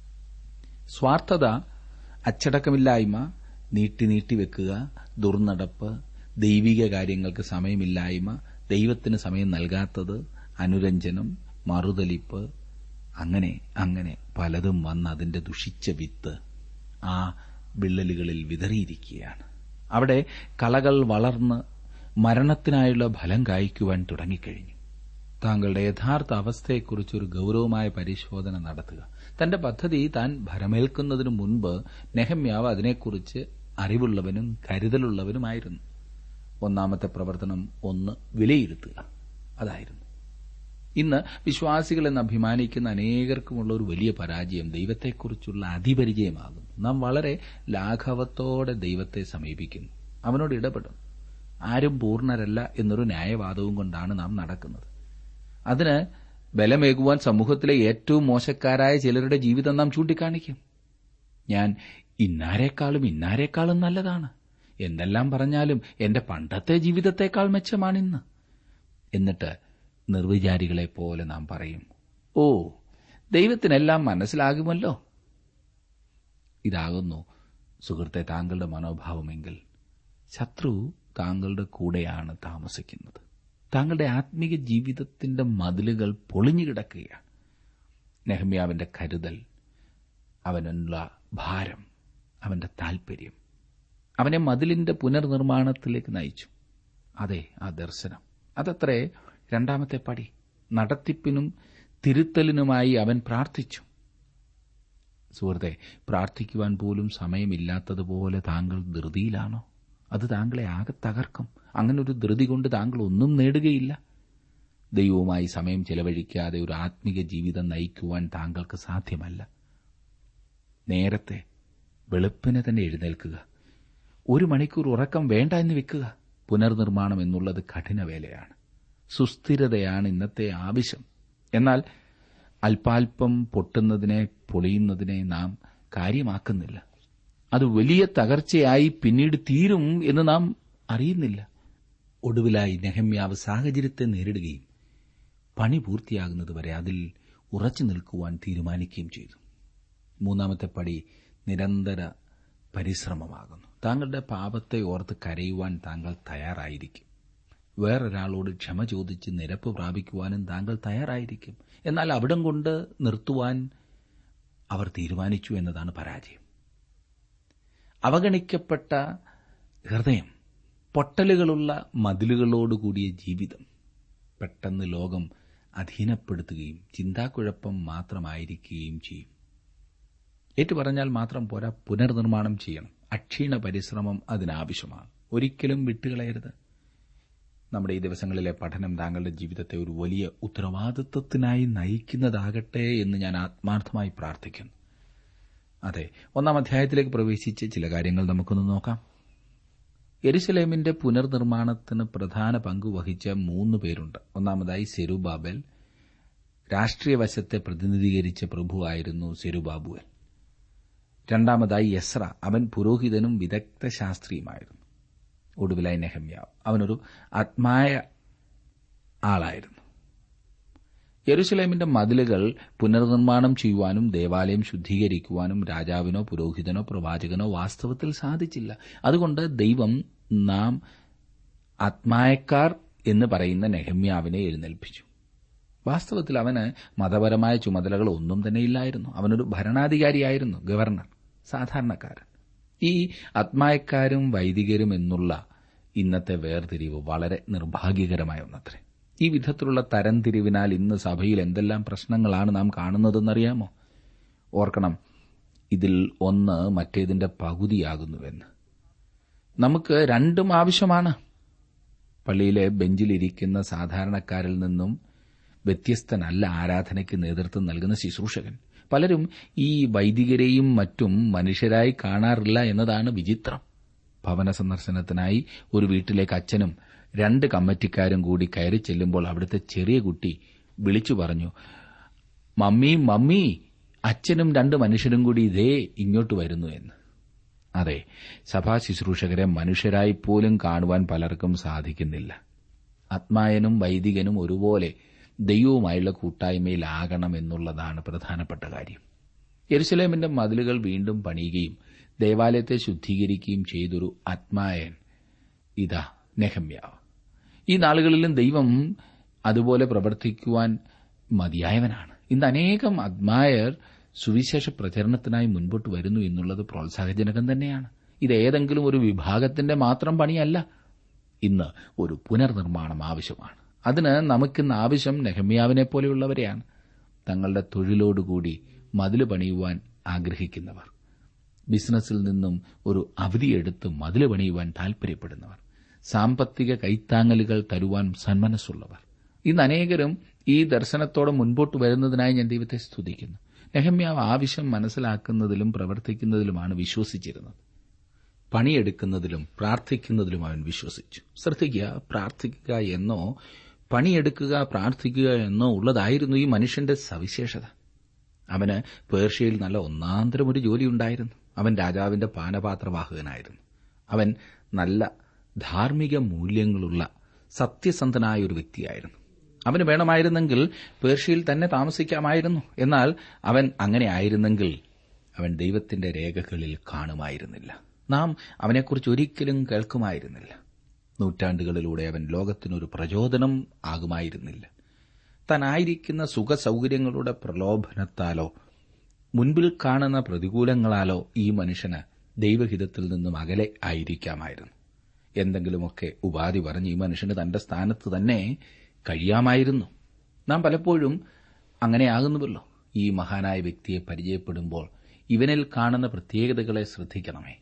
സ്വാർത്ഥത അച്ചടക്കമില്ലായ്മ നീട്ടി നീട്ടി വെക്കുക ദുർനടപ്പ് ദൈവിക കാര്യങ്ങൾക്ക് സമയമില്ലായ്മ ദൈവത്തിന് സമയം നൽകാത്തത് അനുരഞ്ജനം മറുതലിപ്പ് അങ്ങനെ അങ്ങനെ പലതും വന്ന് അതിന്റെ ദുഷിച്ച വിത്ത് ആ വിള്ളലുകളിൽ വിതറിയിരിക്കുകയാണ് അവിടെ കളകൾ വളർന്ന് മരണത്തിനായുള്ള ഫലം കായ്ക്കുവാൻ തുടങ്ങിക്കഴിഞ്ഞു താങ്കളുടെ യഥാർത്ഥ അവസ്ഥയെക്കുറിച്ച് ഒരു ഗൌരവമായ പരിശോധന നടത്തുക തന്റെ പദ്ധതി താൻ ഭരമേൽക്കുന്നതിനു മുൻപ് നെഹമ്യാവ് അതിനെക്കുറിച്ച് അറിവുള്ളവനും കരുതലുള്ളവനുമായിരുന്നു ഒന്നാമത്തെ പ്രവർത്തനം ഒന്ന് വിലയിരുത്തുക അതായിരുന്നു ഇന്ന് വിശ്വാസികൾ എന്ന് അഭിമാനിക്കുന്ന അനേകർക്കുമുള്ള ഒരു വലിയ പരാജയം ദൈവത്തെക്കുറിച്ചുള്ള അതിപരിചയമാകുന്നു നാം വളരെ ലാഘവത്തോടെ ദൈവത്തെ സമീപിക്കുന്നു അവനോട് ഇടപെടും ആരും പൂർണ്ണരല്ല എന്നൊരു ന്യായവാദവും കൊണ്ടാണ് നാം നടക്കുന്നത് അതിന് ബലമേകുവാൻ സമൂഹത്തിലെ ഏറ്റവും മോശക്കാരായ ചിലരുടെ ജീവിതം നാം ചൂണ്ടിക്കാണിക്കും ഞാൻ ഇന്നാരേക്കാളും ഇന്നാരേക്കാളും നല്ലതാണ് എന്നെല്ലാം പറഞ്ഞാലും എന്റെ പണ്ടത്തെ ജീവിതത്തെക്കാൾ മെച്ചമാണിന്ന് എന്നിട്ട് നിർവിചാരികളെ പോലെ നാം പറയും ഓ ദൈവത്തിനെല്ലാം മനസ്സിലാകുമല്ലോ ഇതാകുന്നു സുഹൃത്തെ താങ്കളുടെ മനോഭാവമെങ്കിൽ ശത്രു താങ്കളുടെ കൂടെയാണ് താമസിക്കുന്നത് താങ്കളുടെ ആത്മീക ജീവിതത്തിന്റെ മതിലുകൾ പൊളിഞ്ഞു കിടക്കുകയാണ് നെഹമ്യാവിന്റെ കരുതൽ അവനുള്ള ഭാരം അവന്റെ താൽപര്യം അവനെ മതിലിന്റെ പുനർനിർമ്മാണത്തിലേക്ക് നയിച്ചു അതെ ആ ദർശനം അതത്രേ രണ്ടാമത്തെ പടി നടത്തിപ്പിനും തിരുത്തലിനുമായി അവൻ പ്രാർത്ഥിച്ചു സുഹൃത്തെ പ്രാർത്ഥിക്കുവാൻ പോലും സമയമില്ലാത്തതുപോലെ താങ്കൾ ധൃതിയിലാണോ അത് താങ്കളെ ആകെ തകർക്കും അങ്ങനെ ഒരു ധൃതി കൊണ്ട് താങ്കൾ ഒന്നും നേടുകയില്ല ദൈവവുമായി സമയം ചെലവഴിക്കാതെ ഒരു ആത്മീക ജീവിതം നയിക്കുവാൻ താങ്കൾക്ക് സാധ്യമല്ല നേരത്തെ വെളുപ്പിനെ തന്നെ എഴുന്നേൽക്കുക ഒരു മണിക്കൂർ ഉറക്കം വേണ്ട എന്ന് വെക്കുക പുനർനിർമ്മാണം എന്നുള്ളത് കഠിന വേലയാണ് സുസ്ഥിരതയാണ് ഇന്നത്തെ ആവശ്യം എന്നാൽ അല്പാൽപം പൊട്ടുന്നതിനെ പൊളിയുന്നതിനെ നാം കാര്യമാക്കുന്നില്ല അത് വലിയ തകർച്ചയായി പിന്നീട് തീരും എന്ന് നാം അറിയുന്നില്ല ഒടുവിലായി നെഹമ്യാവ് സാഹചര്യത്തെ നേരിടുകയും പണി പൂർത്തിയാകുന്നതുവരെ അതിൽ ഉറച്ചു നിൽക്കുവാൻ തീരുമാനിക്കുകയും ചെയ്തു മൂന്നാമത്തെ പടി നിരന്തര പരിശ്രമമാകുന്നു താങ്കളുടെ പാപത്തെ ഓർത്ത് കരയുവാൻ താങ്കൾ തയ്യാറായിരിക്കും വേറൊരാളോട് ക്ഷമ ചോദിച്ച് നിരപ്പ് പ്രാപിക്കുവാനും താങ്കൾ തയ്യാറായിരിക്കും എന്നാൽ അവിടം കൊണ്ട് നിർത്തുവാൻ അവർ തീരുമാനിച്ചു എന്നതാണ് പരാജയം അവഗണിക്കപ്പെട്ട ഹൃദയം പൊട്ടലുകളുള്ള മതിലുകളോടുകൂടിയ ജീവിതം പെട്ടെന്ന് ലോകം അധീനപ്പെടുത്തുകയും ചിന്താക്കുഴപ്പം മാത്രമായിരിക്കുകയും ചെയ്യും ഏറ്റുപറഞ്ഞാൽ മാത്രം പോരാ പുനർനിർമ്മാണം ചെയ്യണം അക്ഷീണ പരിശ്രമം അതിനാവശ്യമാണ് ഒരിക്കലും വിട്ടുകളയരുത് നമ്മുടെ ഈ ദിവസങ്ങളിലെ പഠനം താങ്കളുടെ ജീവിതത്തെ ഒരു വലിയ ഉത്തരവാദിത്വത്തിനായി നയിക്കുന്നതാകട്ടെ എന്ന് ഞാൻ ആത്മാർത്ഥമായി പ്രാർത്ഥിക്കുന്നു അതെ ഒന്നാം അധ്യായത്തിലേക്ക് പ്രവേശിച്ച് ചില കാര്യങ്ങൾ നമുക്കൊന്ന് നോക്കാം എരുസലേമിന്റെ പുനർനിർമ്മാണത്തിന് പ്രധാന പങ്ക് വഹിച്ച മൂന്ന് പേരുണ്ട് ഒന്നാമതായി സെരുബാബൽ രാഷ്ട്രീയ വശത്തെ പ്രതിനിധീകരിച്ച പ്രഭുവായിരുന്നു സെരുബാബുവൽ രണ്ടാമതായി യസ്ര അവൻ പുരോഹിതനും വിദഗ്ധ ശാസ്ത്രിയുമായിരുന്നു ഒടുവിലായി നെഹമ്യാവ് അവനൊരു ആത്മായ ആളായിരുന്നു യെരുസലേമിന്റെ മതിലുകൾ പുനർനിർമ്മാണം ചെയ്യുവാനും ദേവാലയം ശുദ്ധീകരിക്കുവാനും രാജാവിനോ പുരോഹിതനോ പ്രവാചകനോ വാസ്തവത്തിൽ സാധിച്ചില്ല അതുകൊണ്ട് ദൈവം നാം ആത്മായക്കാർ എന്ന് പറയുന്ന നെഹമ്യാവിനെ എഴുന്നേൽപ്പിച്ചു വാസ്തവത്തിൽ അവന് മതപരമായ ചുമതലകൾ ഒന്നും തന്നെ ഇല്ലായിരുന്നു അവനൊരു ഭരണാധികാരിയായിരുന്നു ഗവർണർ സാധാരണക്കാരൻ ഈ ആത്മായക്കാരും വൈദികരും എന്നുള്ള ഇന്നത്തെ വേർതിരിവ് വളരെ നിർഭാഗ്യകരമായ ഒന്നത്രേ ഈ വിധത്തിലുള്ള തരംതിരിവിനാൽ ഇന്ന് സഭയിൽ എന്തെല്ലാം പ്രശ്നങ്ങളാണ് നാം കാണുന്നതെന്നറിയാമോ ഓർക്കണം ഇതിൽ ഒന്ന് മറ്റേതിന്റെ പകുതിയാകുന്നുവെന്ന് നമുക്ക് രണ്ടും ആവശ്യമാണ് പള്ളിയിലെ ബെഞ്ചിലിരിക്കുന്ന സാധാരണക്കാരിൽ നിന്നും വ്യത്യസ്തനല്ല ആരാധനയ്ക്ക് നേതൃത്വം നൽകുന്ന ശുശ്രൂഷകൻ പലരും ഈ വൈദികരെയും മറ്റും മനുഷ്യരായി കാണാറില്ല എന്നതാണ് വിചിത്രം ഭവന സന്ദർശനത്തിനായി ഒരു വീട്ടിലേക്ക് അച്ഛനും രണ്ട് കമ്മിറ്റിക്കാരും കൂടി കയറി ചെല്ലുമ്പോൾ അവിടുത്തെ ചെറിയ കുട്ടി വിളിച്ചു പറഞ്ഞു മമ്മി മമ്മി അച്ഛനും രണ്ട് മനുഷ്യരും കൂടി ഇതേ ഇങ്ങോട്ട് വരുന്നു എന്ന് അതെ സഭാ ശുശ്രൂഷകരെ മനുഷ്യരായി പോലും കാണുവാൻ പലർക്കും സാധിക്കുന്നില്ല ആത്മായനും വൈദികനും ഒരുപോലെ ദൈവവുമായുള്ള കൂട്ടായ്മയിലാകണം എന്നുള്ളതാണ് പ്രധാനപ്പെട്ട കാര്യം യെരുസലേമിന്റെ മതിലുകൾ വീണ്ടും പണിയുകയും ദേവാലയത്തെ ശുദ്ധീകരിക്കുകയും ചെയ്തൊരു ആത്മായൻ ഇതാ നെഹമ്യാവ് ഈ നാളുകളിലും ദൈവം അതുപോലെ പ്രവർത്തിക്കുവാൻ മതിയായവനാണ് ഇന്ന് അനേകം ആത്മായർ സുവിശേഷ പ്രചരണത്തിനായി മുൻപോട്ട് വരുന്നു എന്നുള്ളത് പ്രോത്സാഹജനകം തന്നെയാണ് ഇത് ഏതെങ്കിലും ഒരു വിഭാഗത്തിന്റെ മാത്രം പണിയല്ല ഇന്ന് ഒരു പുനർനിർമ്മാണം ആവശ്യമാണ് അതിന് നമുക്കിന്ന് ആവശ്യം നെഹമ്യാവിനെ പോലെയുള്ളവരെയാണ് തങ്ങളുടെ തൊഴിലോടുകൂടി മതില് പണിയുവാൻ ആഗ്രഹിക്കുന്നവർ ബിസിനസ്സിൽ നിന്നും ഒരു അവധിയെടുത്ത് മതില് പണിയുവാൻ താൽപര്യപ്പെടുന്നവർ സാമ്പത്തിക കൈത്താങ്ങലുകൾ തരുവാൻ സന്മനസ്സുള്ളവർ ഇന്ന് അനേകരും ഈ ദർശനത്തോടെ മുൻപോട്ട് വരുന്നതിനായി ഞാൻ ദൈവത്തെ സ്തുതിക്കുന്നു നെഹമ്യാവ് ആവശ്യം മനസ്സിലാക്കുന്നതിലും പ്രവർത്തിക്കുന്നതിലുമാണ് വിശ്വസിച്ചിരുന്നത് പണിയെടുക്കുന്നതിലും പ്രാർത്ഥിക്കുന്നതിലും അവൻ വിശ്വസിച്ചു ശ്രദ്ധിക്കുക പ്രാർത്ഥിക്കുക എന്നോ പണിയെടുക്കുക പ്രാർത്ഥിക്കുക എന്നോ ഉള്ളതായിരുന്നു ഈ മനുഷ്യന്റെ സവിശേഷത അവന് പേർഷ്യയിൽ നല്ല ഒന്നാന്തരം ഒരു ജോലി ഉണ്ടായിരുന്നു അവൻ രാജാവിന്റെ പാനപാത്രവാഹകനായിരുന്നു അവൻ നല്ല ധാർമ്മിക മൂല്യങ്ങളുള്ള സത്യസന്ധനായ ഒരു വ്യക്തിയായിരുന്നു അവന് വേണമായിരുന്നെങ്കിൽ പേർഷ്യയിൽ തന്നെ താമസിക്കാമായിരുന്നു എന്നാൽ അവൻ അങ്ങനെ ആയിരുന്നെങ്കിൽ അവൻ ദൈവത്തിന്റെ രേഖകളിൽ കാണുമായിരുന്നില്ല നാം അവനെക്കുറിച്ച് ഒരിക്കലും കേൾക്കുമായിരുന്നില്ല നൂറ്റാണ്ടുകളിലൂടെ അവൻ ലോകത്തിനൊരു പ്രചോദനം ആകുമായിരുന്നില്ല താനായിരിക്കുന്ന സുഖസൌകര്യങ്ങളുടെ പ്രലോഭനത്താലോ മുൻപിൽ കാണുന്ന പ്രതികൂലങ്ങളാലോ ഈ മനുഷ്യന് ദൈവഹിതത്തിൽ നിന്നും അകലെ ആയിരിക്കാമായിരുന്നു എന്തെങ്കിലുമൊക്കെ ഉപാധി പറഞ്ഞ് ഈ മനുഷ്യന് തന്റെ സ്ഥാനത്ത് തന്നെ കഴിയാമായിരുന്നു നാം പലപ്പോഴും അങ്ങനെയാകുന്നുവല്ലോ ഈ മഹാനായ വ്യക്തിയെ പരിചയപ്പെടുമ്പോൾ ഇവനിൽ കാണുന്ന പ്രത്യേകതകളെ ശ്രദ്ധിക്കണമേ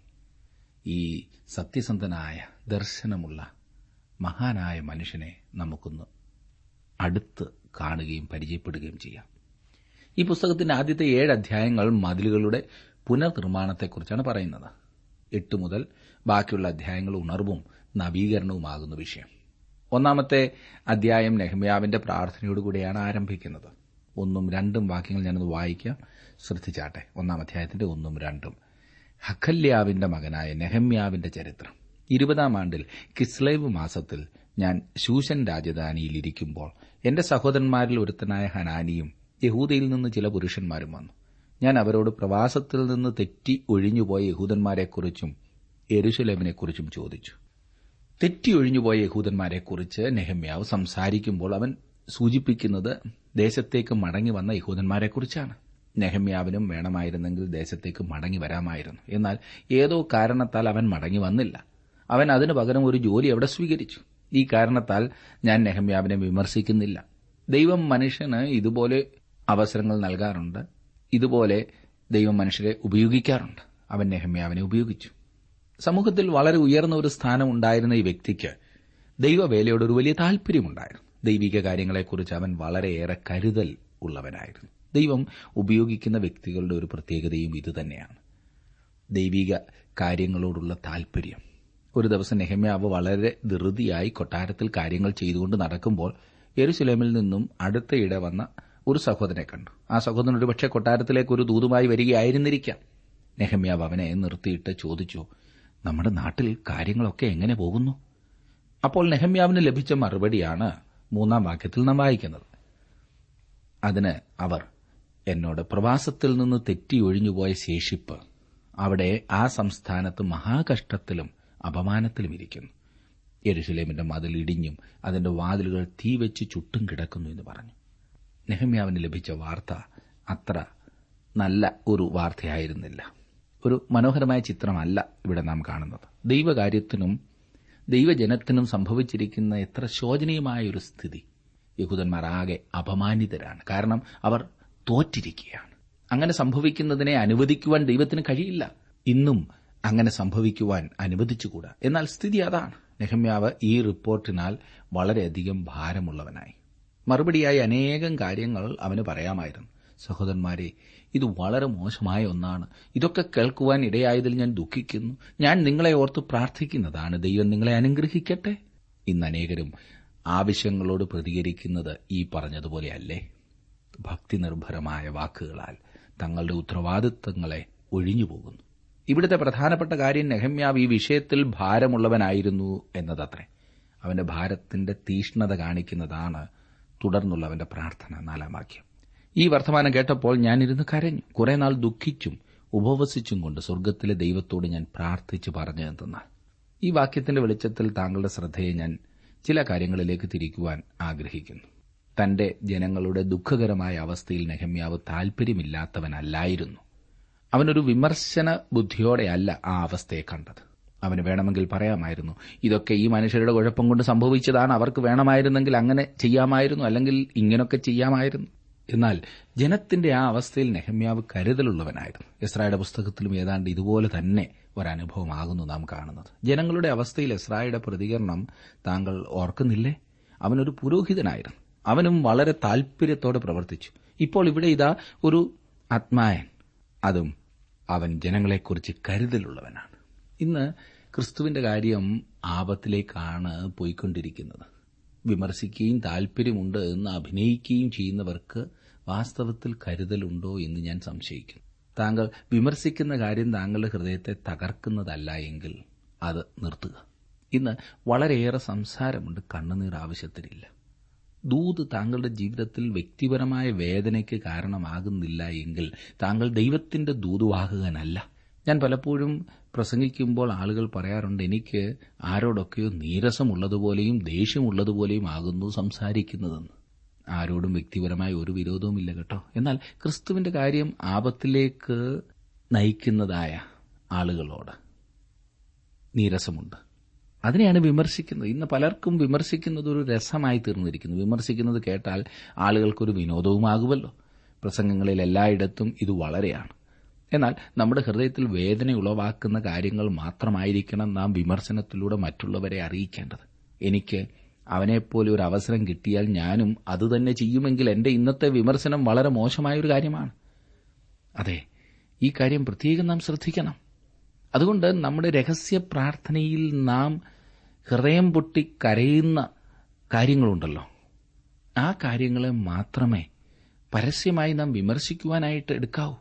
ഈ സത്യസന്ധനായ ദർശനമുള്ള മഹാനായ മനുഷ്യനെ നമുക്കൊന്ന് അടുത്ത് കാണുകയും പരിചയപ്പെടുകയും ചെയ്യാം ഈ പുസ്തകത്തിന്റെ ആദ്യത്തെ ഏഴ് അധ്യായങ്ങൾ മതിലുകളുടെ പുനർനിർമ്മാണത്തെക്കുറിച്ചാണ് പറയുന്നത് എട്ട് മുതൽ ബാക്കിയുള്ള അധ്യായങ്ങൾ ഉണർവും നവീകരണവുമാകുന്ന വിഷയം ഒന്നാമത്തെ അധ്യായം നെഹ്മ്യാവിന്റെ പ്രാർത്ഥനയോടുകൂടിയാണ് ആരംഭിക്കുന്നത് ഒന്നും രണ്ടും വാക്യങ്ങൾ ഞാനത് വായിക്കാം ശ്രദ്ധിച്ചാട്ടെ ഒന്നാം അധ്യായത്തിന്റെ ഒന്നും രണ്ടും ഹഖല്യാവിന്റെ മകനായ നെഹമ്യാവിന്റെ ചരിത്രം ഇരുപതാം ആണ്ടിൽ കിസ്ലേവ് മാസത്തിൽ ഞാൻ ശൂഷൻ രാജധാനിയിൽ ഇരിക്കുമ്പോൾ എന്റെ സഹോദരന്മാരിൽ ഒരുത്തനായ ഹനാനിയും യഹൂദയിൽ നിന്ന് ചില പുരുഷന്മാരും വന്നു ഞാൻ അവരോട് പ്രവാസത്തിൽ നിന്ന് തെറ്റി ഒഴിഞ്ഞുപോയ യഹൂദന്മാരെക്കുറിച്ചും എരുശലേമിനെക്കുറിച്ചും ചോദിച്ചു തെറ്റിയൊഴിഞ്ഞുപോയ യഹൂദന്മാരെക്കുറിച്ച് നെഹമ്യാവ് സംസാരിക്കുമ്പോൾ അവൻ സൂചിപ്പിക്കുന്നത് ദേശത്തേക്ക് മടങ്ങി വന്ന യഹൂദന്മാരെക്കുറിച്ചാണ് നെഹമ്യാവിനും വേണമായിരുന്നെങ്കിൽ ദേശത്തേക്ക് മടങ്ങി വരാമായിരുന്നു എന്നാൽ ഏതോ കാരണത്താൽ അവൻ മടങ്ങി വന്നില്ല അവൻ അതിനു പകരം ഒരു ജോലി അവിടെ സ്വീകരിച്ചു ഈ കാരണത്താൽ ഞാൻ നെഹമ്യാവിനെ വിമർശിക്കുന്നില്ല ദൈവം മനുഷ്യന് ഇതുപോലെ അവസരങ്ങൾ നൽകാറുണ്ട് ഇതുപോലെ ദൈവം മനുഷ്യരെ ഉപയോഗിക്കാറുണ്ട് അവൻ നെഹമ്യാവിനെ ഉപയോഗിച്ചു സമൂഹത്തിൽ വളരെ ഉയർന്ന ഒരു സ്ഥാനം ഉണ്ടായിരുന്ന ഈ വ്യക്തിക്ക് ദൈവവേലയോട് ഒരു വലിയ താൽപര്യമുണ്ടായിരുന്നു ദൈവിക കാര്യങ്ങളെക്കുറിച്ച് അവൻ വളരെയേറെ കരുതൽ ഉള്ളവനായിരുന്നു ദൈവം ഉപയോഗിക്കുന്ന വ്യക്തികളുടെ ഒരു പ്രത്യേകതയും ഇതുതന്നെയാണ് ദൈവിക കാര്യങ്ങളോടുള്ള താൽപര്യം ഒരു ദിവസം നെഹമ്യാവ് വളരെ ധൃതിയായി കൊട്ടാരത്തിൽ കാര്യങ്ങൾ ചെയ്തുകൊണ്ട് നടക്കുമ്പോൾ യെരുസലേമിൽ നിന്നും അടുത്തയിടെ വന്ന ഒരു സഹോദരനെ കണ്ടു ആ സഹോദരൻ ഒരുപക്ഷെ കൊട്ടാരത്തിലേക്ക് ഒരു ദൂതുമായി വരികയായിരുന്നിരിക്കാം നെഹമ്യാവ് അവനെ നിർത്തിയിട്ട് ചോദിച്ചു നമ്മുടെ നാട്ടിൽ കാര്യങ്ങളൊക്കെ എങ്ങനെ പോകുന്നു അപ്പോൾ നെഹമ്യാവിന് ലഭിച്ച മറുപടിയാണ് മൂന്നാം വാക്യത്തിൽ നാം വായിക്കുന്നത് അതിന് അവർ എന്നോട് പ്രവാസത്തിൽ നിന്ന് തെറ്റി ഒഴിഞ്ഞുപോയ ശേഷിപ്പ് അവിടെ ആ സംസ്ഥാനത്ത് മഹാകഷ്ടത്തിലും അപമാനത്തിലും ഇരിക്കുന്നു യെരുസലേമിന്റെ മതിൽ ഇടിഞ്ഞും അതിന്റെ വാതിലുകൾ തീവെച്ച് ചുട്ടും കിടക്കുന്നു എന്ന് പറഞ്ഞു നെഹമ്യാവിന് ലഭിച്ച വാർത്ത അത്ര നല്ല ഒരു വാർത്തയായിരുന്നില്ല ഒരു മനോഹരമായ ചിത്രമല്ല ഇവിടെ നാം കാണുന്നത് ദൈവകാര്യത്തിനും ദൈവജനത്തിനും സംഭവിച്ചിരിക്കുന്ന എത്ര ശോചനീയമായ ഒരു സ്ഥിതി യഹൂദന്മാർ ആകെ അപമാനിതരാണ് കാരണം അവർ തോറ്റിരിക്കുകയാണ് അങ്ങനെ സംഭവിക്കുന്നതിനെ അനുവദിക്കുവാൻ ദൈവത്തിന് കഴിയില്ല ഇന്നും അങ്ങനെ സംഭവിക്കുവാൻ അനുവദിച്ചുകൂടാ എന്നാൽ സ്ഥിതി അതാണ് നെഹമ്യാവ് ഈ റിപ്പോർട്ടിനാൽ വളരെയധികം ഭാരമുള്ളവനായി മറുപടിയായി അനേകം കാര്യങ്ങൾ അവന് പറയാമായിരുന്നു സഹോദരന്മാരെ ഇത് വളരെ മോശമായ ഒന്നാണ് ഇതൊക്കെ കേൾക്കുവാൻ ഇടയായതിൽ ഞാൻ ദുഃഖിക്കുന്നു ഞാൻ നിങ്ങളെ ഓർത്ത് പ്രാർത്ഥിക്കുന്നതാണ് ദൈവം നിങ്ങളെ അനുഗ്രഹിക്കട്ടെ ഇന്ന് അനേകരും ആവശ്യങ്ങളോട് പ്രതികരിക്കുന്നത് ഈ പറഞ്ഞതുപോലെയല്ലേ ഭക്തി നിർഭരമായ വാക്കുകളാൽ തങ്ങളുടെ ഉത്തരവാദിത്തങ്ങളെ ഒഴിഞ്ഞുപോകുന്നു ഇവിടുത്തെ പ്രധാനപ്പെട്ട കാര്യം നെഹമ്യാവ് ഈ വിഷയത്തിൽ ഭാരമുള്ളവനായിരുന്നു എന്നതത്രേ അവന്റെ ഭാരത്തിന്റെ തീഷ്ണത കാണിക്കുന്നതാണ് തുടർന്നുള്ള അവന്റെ പ്രാർത്ഥന നാലാം വാക്യം ഈ വർത്തമാനം കേട്ടപ്പോൾ ഞാനിരുന്ന് കരഞ്ഞു കുറെ നാൾ ദുഃഖിച്ചും ഉപവസിച്ചും കൊണ്ട് സ്വർഗത്തിലെ ദൈവത്തോട് ഞാൻ പ്രാർത്ഥിച്ചു പറഞ്ഞു എന്തെന്നാൽ ഈ വാക്യത്തിന്റെ വെളിച്ചത്തിൽ താങ്കളുടെ ശ്രദ്ധയെ ഞാൻ ചില കാര്യങ്ങളിലേക്ക് തിരിക്കുവാൻ ആഗ്രഹിക്കുന്നു തന്റെ ജനങ്ങളുടെ ദുഃഖകരമായ അവസ്ഥയിൽ നെഹമ്യാവ് താൽപര്യമില്ലാത്തവനല്ലായിരുന്നു അവനൊരു വിമർശന ബുദ്ധിയോടെയല്ല ആ അവസ്ഥയെ കണ്ടത് അവന് വേണമെങ്കിൽ പറയാമായിരുന്നു ഇതൊക്കെ ഈ മനുഷ്യരുടെ കുഴപ്പം കൊണ്ട് സംഭവിച്ചതാണ് അവർക്ക് വേണമായിരുന്നെങ്കിൽ അങ്ങനെ ചെയ്യാമായിരുന്നു അല്ലെങ്കിൽ ഇങ്ങനൊക്കെ ചെയ്യാമായിരുന്നു എന്നാൽ ജനത്തിന്റെ ആ അവസ്ഥയിൽ നെഹമ്യാവ് കരുതലുള്ളവനായിരുന്നു എസ്രായുടെ പുസ്തകത്തിലും ഏതാണ്ട് ഇതുപോലെ തന്നെ ഒരനുഭവമാകുന്നു നാം കാണുന്നത് ജനങ്ങളുടെ അവസ്ഥയിൽ എസ്രായുടെ പ്രതികരണം താങ്കൾ ഓർക്കുന്നില്ലേ അവനൊരു പുരോഹിതനായിരുന്നു അവനും വളരെ താൽപര്യത്തോടെ പ്രവർത്തിച്ചു ഇപ്പോൾ ഇവിടെ ഇതാ ഒരു ആത്മായൻ അതും അവൻ ജനങ്ങളെക്കുറിച്ച് കരുതലുള്ളവനാണ് ഇന്ന് ക്രിസ്തുവിന്റെ കാര്യം ആപത്തിലേക്കാണ് പോയിക്കൊണ്ടിരിക്കുന്നത് വിമർശിക്കുകയും താൽപര്യമുണ്ട് എന്ന് അഭിനയിക്കുകയും ചെയ്യുന്നവർക്ക് വാസ്തവത്തിൽ കരുതലുണ്ടോ എന്ന് ഞാൻ സംശയിക്കുന്നു താങ്കൾ വിമർശിക്കുന്ന കാര്യം താങ്കളുടെ ഹൃദയത്തെ തകർക്കുന്നതല്ല എങ്കിൽ അത് നിർത്തുക ഇന്ന് വളരെയേറെ സംസാരമുണ്ട് കണ്ണുനീർ ആവശ്യത്തിനില്ല ദൂത് താങ്കളുടെ ജീവിതത്തിൽ വ്യക്തിപരമായ വേദനയ്ക്ക് കാരണമാകുന്നില്ല എങ്കിൽ താങ്കൾ ദൈവത്തിന്റെ ദൂതുവാഹകനല്ല ഞാൻ പലപ്പോഴും പ്രസംഗിക്കുമ്പോൾ ആളുകൾ പറയാറുണ്ട് എനിക്ക് ആരോടൊക്കെയോ നീരസമുള്ളതുപോലെയും ദേഷ്യമുള്ളതുപോലെയും ആകുന്നു സംസാരിക്കുന്നതെന്ന് ആരോടും വ്യക്തിപരമായ ഒരു വിരോധവുമില്ല കേട്ടോ എന്നാൽ ക്രിസ്തുവിന്റെ കാര്യം ആപത്തിലേക്ക് നയിക്കുന്നതായ ആളുകളോട് നീരസമുണ്ട് അതിനെയാണ് വിമർശിക്കുന്നത് ഇന്ന് പലർക്കും വിമർശിക്കുന്നത് ഒരു രസമായി തീർന്നിരിക്കുന്നു വിമർശിക്കുന്നത് കേട്ടാൽ ആളുകൾക്കൊരു വിനോദവുമാകുമല്ലോ പ്രസംഗങ്ങളിൽ എല്ലായിടത്തും ഇത് വളരെയാണ് എന്നാൽ നമ്മുടെ ഹൃദയത്തിൽ വേദന ഉളവാക്കുന്ന കാര്യങ്ങൾ മാത്രമായിരിക്കണം നാം വിമർശനത്തിലൂടെ മറ്റുള്ളവരെ അറിയിക്കേണ്ടത് എനിക്ക് അവനെപ്പോലെ ഒരു അവസരം കിട്ടിയാൽ ഞാനും അതുതന്നെ ചെയ്യുമെങ്കിൽ എന്റെ ഇന്നത്തെ വിമർശനം വളരെ മോശമായ ഒരു കാര്യമാണ് അതെ ഈ കാര്യം പ്രത്യേകം നാം ശ്രദ്ധിക്കണം അതുകൊണ്ട് നമ്മുടെ രഹസ്യ പ്രാർത്ഥനയിൽ നാം ഹൃദയം പൊട്ടി കരയുന്ന കാര്യങ്ങളുണ്ടല്ലോ ആ കാര്യങ്ങളെ മാത്രമേ പരസ്യമായി നാം വിമർശിക്കുവാനായിട്ട് എടുക്കാവൂ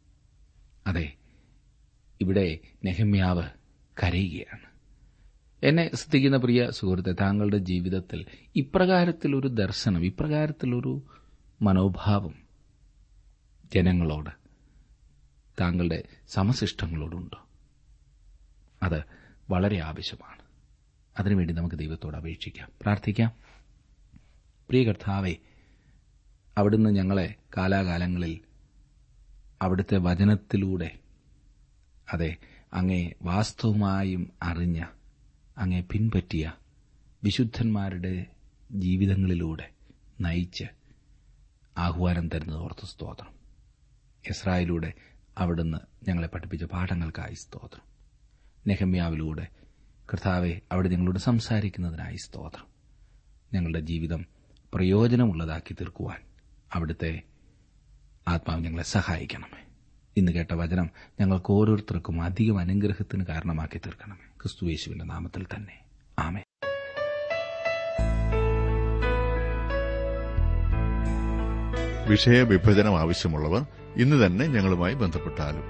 അതെ ഇവിടെ നെഹമ്യാവ് കരയുകയാണ് എന്നെ ശ്രദ്ധിക്കുന്ന പ്രിയ സുഹൃത്തെ താങ്കളുടെ ജീവിതത്തിൽ ഇപ്രകാരത്തിലൊരു ദർശനം ഇപ്രകാരത്തിലൊരു മനോഭാവം ജനങ്ങളോട് താങ്കളുടെ സമശിഷ്ടങ്ങളോടുണ്ടോ അത് വളരെ ആവശ്യമാണ് അതിനുവേണ്ടി നമുക്ക് ദൈവത്തോട് അപേക്ഷിക്കാം പ്രാർത്ഥിക്കാം പ്രിയ കർത്താവെ അവിടുന്ന് ഞങ്ങളെ കാലാകാലങ്ങളിൽ അവിടുത്തെ വചനത്തിലൂടെ അതെ അങ്ങേ വാസ്തവമായും അറിഞ്ഞ അങ്ങേ പിൻപറ്റിയ വിശുദ്ധന്മാരുടെ ജീവിതങ്ങളിലൂടെ നയിച്ച് ആഹ്വാനം തരുന്നത് ഓർത്ത് സ്തോത്രം ഇസ്രായേലൂടെ അവിടുന്ന് ഞങ്ങളെ പഠിപ്പിച്ച പാഠങ്ങൾക്കായി സ്തോത്രം നെഹമ്യാവിലൂടെ കർത്താവെ അവിടെ ഞങ്ങളോട് സംസാരിക്കുന്നതിനായി സ്തോത്രം ഞങ്ങളുടെ ജീവിതം പ്രയോജനമുള്ളതാക്കി തീർക്കുവാൻ അവിടുത്തെ ആത്മാവ് ഞങ്ങളെ സഹായിക്കണമേ ഇന്ന് കേട്ട വചനം ഞങ്ങൾക്ക് ഓരോരുത്തർക്കും അധികം അനുഗ്രഹത്തിന് കാരണമാക്കി തീർക്കണമേ ക്രിസ്തുയേശുവിന്റെ നാമത്തിൽ തന്നെ ആമേ വിഷയവിഭജനം ആവശ്യമുള്ളവർ ഇന്ന് തന്നെ ഞങ്ങളുമായി ബന്ധപ്പെട്ടാലും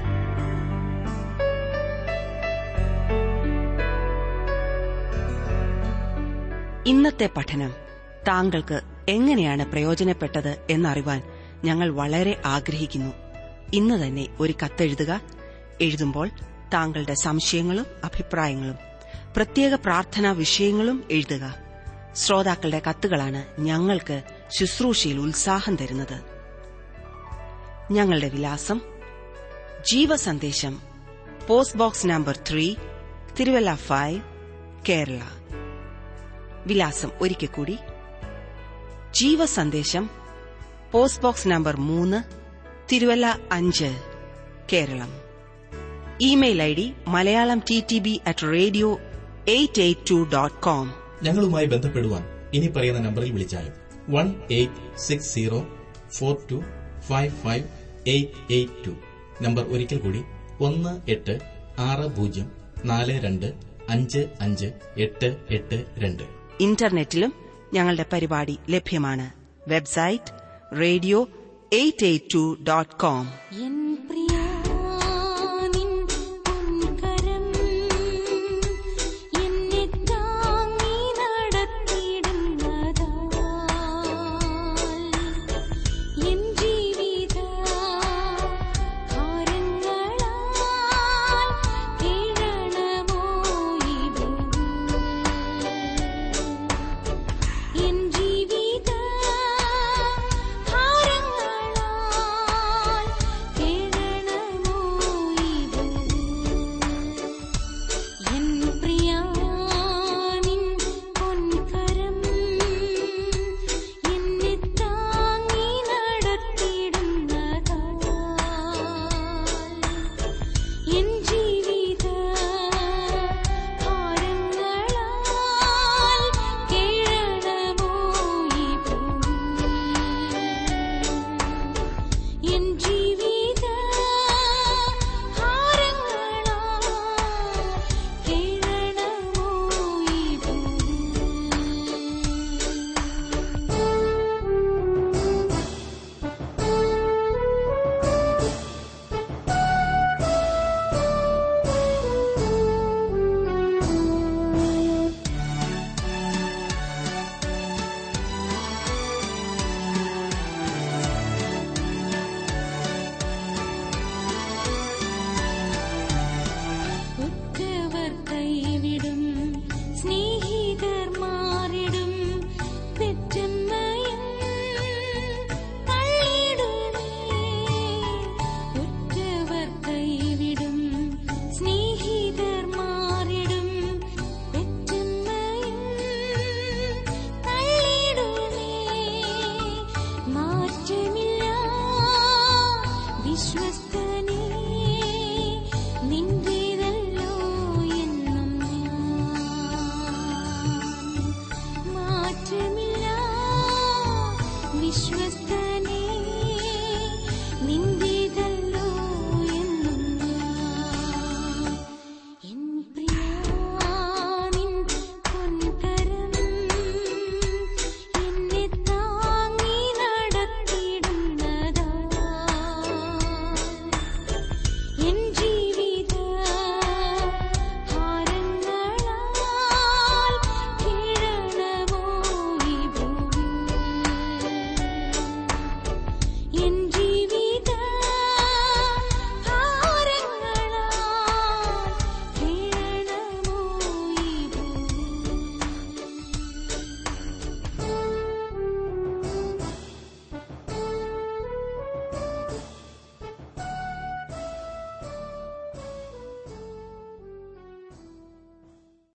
ഇന്നത്തെ പഠനം താങ്കൾക്ക് എങ്ങനെയാണ് പ്രയോജനപ്പെട്ടത് എന്നറിവാൻ ഞങ്ങൾ വളരെ ആഗ്രഹിക്കുന്നു ഇന്ന് തന്നെ ഒരു കത്തെഴുതുക എഴുതുമ്പോൾ താങ്കളുടെ സംശയങ്ങളും അഭിപ്രായങ്ങളും പ്രത്യേക പ്രാർത്ഥനാ വിഷയങ്ങളും എഴുതുക ശ്രോതാക്കളുടെ കത്തുകളാണ് ഞങ്ങൾക്ക് ശുശ്രൂഷയിൽ ഉത്സാഹം തരുന്നത് ഞങ്ങളുടെ വിലാസം Jeevasandesham post box number three Thiruvalla five Kerala വിലാസം ഒരിക്കൽ കൂടി ജീവസന്ദേശം പോസ്റ്റ് ബോക്സ് നമ്പർ മൂന്ന് തിരുവല്ല അഞ്ച് Keralam email I D Malayalam T T B at radio eight eight two dot com ഞങ്ങളുമായി ബന്ധപ്പെടുവാൻ ഇനി പറയുന്ന നമ്പറിൽ വിളിച്ചാലും one eight six zero four two five five eight eight two number ഒരിക്കൽ കൂടി ഒന്ന് എട്ട് ആറ് പൂജ്യം നാല് രണ്ട് അഞ്ച് അഞ്ച് എട്ട് എട്ട് രണ്ട് ഇന്റർനെറ്റിലും ഞങ്ങളുടെ പരിപാടി ലഭ്യമാണ് website radio eight eight two dot com എൻ പ്രിയാനിൻ പൊൻകരം എന്നെ താങ്ങി നടത്തിയിടുന്നതാ എൻ ജീവിത ഭാരങ്ങളാൽ കീഴണമോ ഇത് എൻ ജീവിത ഭാരങ്ങളാൽ കേഴണമോ ഇത് എൻ പ്രിയാനിൻ പൊൻകരം എന്നെ താങ്ങി നടത്തിയിടുന്നതാ എൻ ജീവിത ഭാരങ്ങളാൽ കേഴണമോ ഇത് എൻ ജീവിത ഭാരങ്ങളാൽ കേഴണമോ ഇത് ഉറ്റവർ കൈവിടും സ്നേഹിതർ മാറിടും പെറ്റമ്മയും തള്ളിടുമേ ഉറ്റവർ കൈവിടും സ്നേഹിതർ മാറിടും പെറ്റമ്മയും തള്ളിടുമേ മാറ്റമില്ല വിശ്വസ്ത